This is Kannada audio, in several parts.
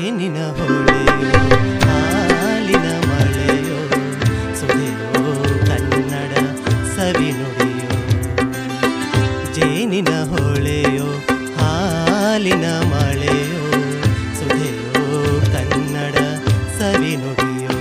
ಜೇನಿನ ಹೊಳೆಯೋ ಹಾಲಿನ ಮಳೆಯೋ ಸುಧೆಯೋ ಕನ್ನಡ ಸವಿ ನುಡಿಯೋ ಜೇನಿನ ಹೊಳೆಯೋ ಹಾಲಿನ ಮಳೆಯೋ ಸುಧೆಯೋ ಕನ್ನಡ ಸವಿ ನುಡಿಯೋ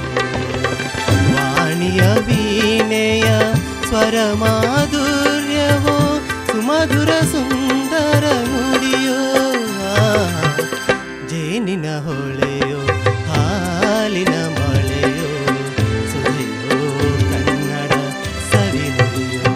ವಾಣಿಯ ವೀಣೆಯ ಸ್ವರ ಮಾಧುರ್ಯವೋ ಸುಮಧುರ ಸುಂದರ ನುಡಿಯೋ ಆ, ಜೇನಿನ ಹೊಳೆಯೋ ಹಾಲಿನ ಮಳೆಯೋ ಸುಧೆಯೋ ಕನ್ನಡ ಸವಿ ನುಡಿಯೋ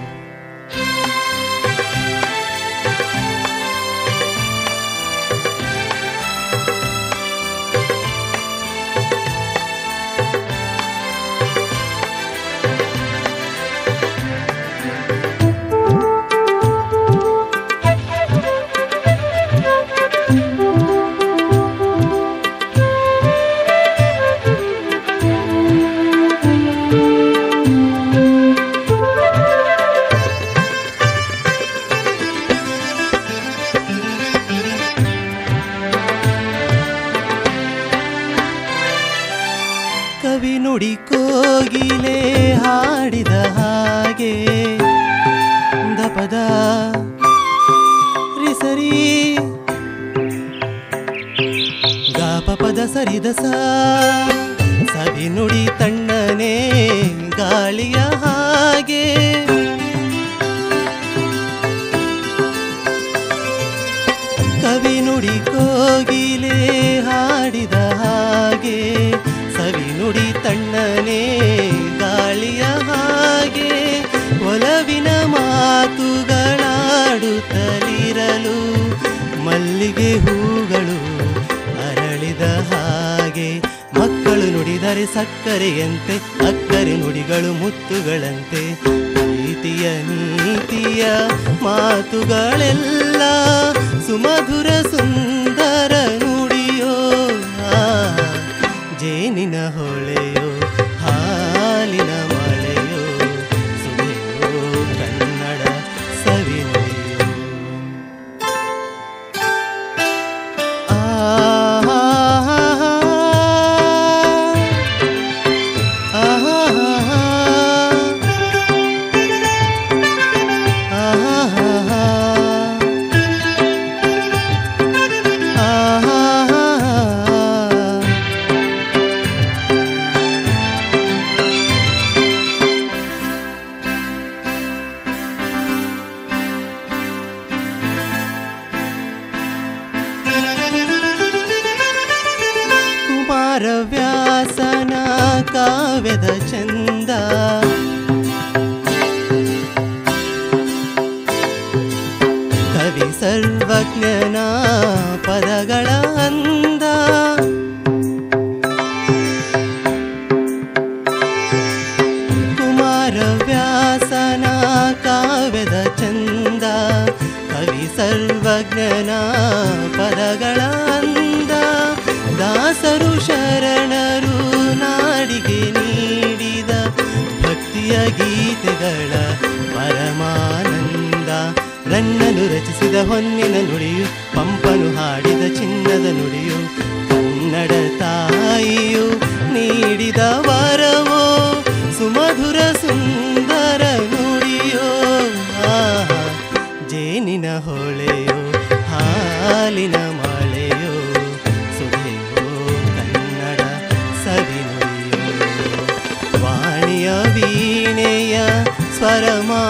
ಕವಿ ನುಡಿ ಕೋಗಿಲೆ ಹಾಡಿದ ಹಾಗೆ ದಪದ ರಿಸರಿ ಗಾಪ ಪದ ಸರಿದ ಸ ಸವಿ ನುಡಿ ತಣ್ಣನೆ ಗಾಳಿಯ ಹಾಗೆ ಕವಿ ನುಡಿ ಕೋಗಿಲೆ ಹಾಡಿದ ಹಾಗೆ ಸವಿ ನುಡಿ ತಣ್ಣನೆ ಗಾಳಿಯ ಹಾಗೆ ಒಲವಿನ ಮಾತುಗಳಾಡುತ್ತಲಿರಲು ಮಲ್ಲಿಗೆ ಹೂಗಳು ಅರಳಿದ ಹಾಗೆ ಮಕ್ಕಳು ನುಡಿದರೆ ಸಕ್ಕರೆಯಂತೆ ಅಕ್ಕರೆ ನುಡಿಗಳು ಮುತ್ತುಗಳಂತೆ ಪ್ರೀತಿಯ ನೀತಿಯ ಮಾತುಗಳೆಲ್ಲ ಸುಮಧುರ ಸುಂದರ ನುಡಿಯೋ ಆ, ಜೇನಿನ ಹೊಳೆಯೋ ಹಾಲಿನ ಮಳೆಯೋ ಸುಳಿಯೋ ಕನ್ನಡ ಸವಿ ನುಡಿಯೋ ಕುಮಾರವ್ಯಾಸನ ಕಾವ್ಯದ ಚಂದ ಕವಿ ಸರ್ವಜ್ಞನ ಪದಗಳ ಅಂದ ಕುಮಾರವ್ಯಾಸನ ಕಾವ್ಯದ ಚಂದ ಕವಿ ಸರ್ವಜ್ಞನ ಪದಗಳ ಅಂದ ದಾಸರು ಶರಣರು ನಾಡಿಗೆ ನೀಡಿದ ಭಕ್ತಿಯ ಗೀತೆಗಳ ಪರಮಾನಂದ ರನ್ನನು ರಚಿಸಿದ ಹೊನ್ನಿನ ನುಡಿಯು ಪಂಪನು ಹಾಡಿದ ಚಿನ್ನದ ನುಡಿಯು ಕನ್ನಡ ತಾಯಿಯು ನೀಡಿದ ವರವೋ ಸುಮಧುರ ಸುಂದರ ನುಡಿಯೋ ಆಹಾ, ಜೇನಿನ ಹೊಳೆಯೋ ಹಾಲಿನ ಮಳೆಯೋ ಸುಧೆಯೋ ಕನ್ನಡ ಸವಿ ನುಡಿಯೋ ವಾಣಿಯ ವೀಣೆಯ ಸ್ವರ